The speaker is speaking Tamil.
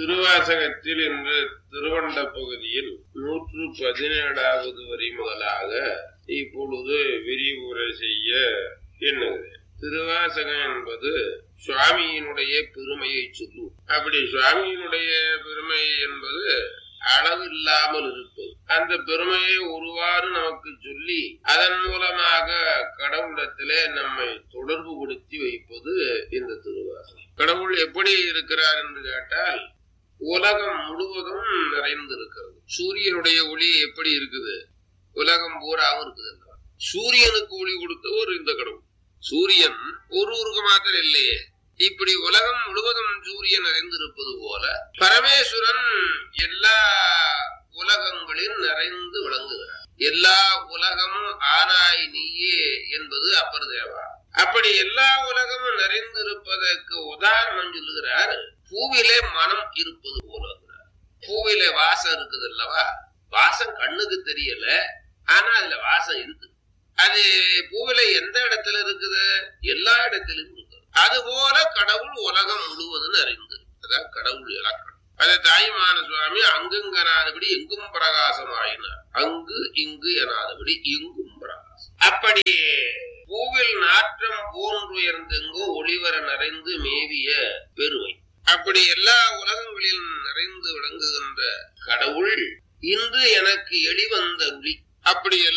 திருவாசகத்தில் இன்று திருவண்ட பகுதியில் நூற்று பதினேழாவது வரி முதலாக இப்பொழுது விரிவுரை செய்ய எண்ணுகிறேன் திருவாசகம் என்பது சுவாமியினுடைய பெருமையை சொல்லும் அப்படி சுவாமியினுடைய பெருமை என்பது அளவில்லாமல் இருப்பது அந்த பெருமையை ஒருவாறு நமக்கு சொல்லி அதன் மூலமாக கடவுளத்திலே நம்மை தொடர்பு படுத்தி வைப்பது இந்த திருவாசகம் கடவுள் எப்படி இருக்கிறார் என்று கேட்டால் உலகம் முழுவதும் நிறைந்திருக்கிறது சூரியனுடைய ஒளி எப்படி இருக்குது உலகம் பூராவும் இருக்குது அல்லவா? சூரியனுக்கு ஒளி கொடுத்தவர் இந்த கடவுள் சூரியன் ஒரு ஊருக்கு மாத்திரம் இல்லையே இப்படி உலகம் முழுவதும் சூரியன் நிறைந்திருப்பது போல பரமேஸ்வரன் எல்லா உலகங்களில் நிறைந்து விளங்குகிறார் எல்லா உலகமும் ஆனாய் நீயே என்பது அப்பர் தேவா அப்படி எல்லா உலகமும் நிறைந்திருப்பதற்கு உதாரணம் சொல்லுகிறார் பூவிலே மனம் இருப்பது போல இருக்கிறார். பூவிலே வாசம் இருக்குது அல்லவா வாசம் கண்ணுக்கு தெரியல ஆனா அதுல வாசம் இருக்குது அது பூவில எந்த இடத்துல இருக்குது எல்லா இடத்திலும் இருக்குது அதுபோல கடவுள் உலகம் முழுவதும் அறிந்து அதான் கடவுள் இலக்கணம் அதை தாய்மான சுவாமி அங்குங்கனாதபடி எங்கும் பிரகாசமாயினார் அங்கு இங்கு எனாதபடி எங்கும் பிரகாசம் அப்படி பூவில் நாற்றம் போன்றுயர்ந்தெங்கும் ஒளிவர நிறைந்து மேவிய பெருமை அப்படி எல்லா உலகங்களிலும் நிறைந்து விளங்குகின்ற கடவுள் இன்று எனக்கு எளிவந்த ஒளி அப்படி எல்லா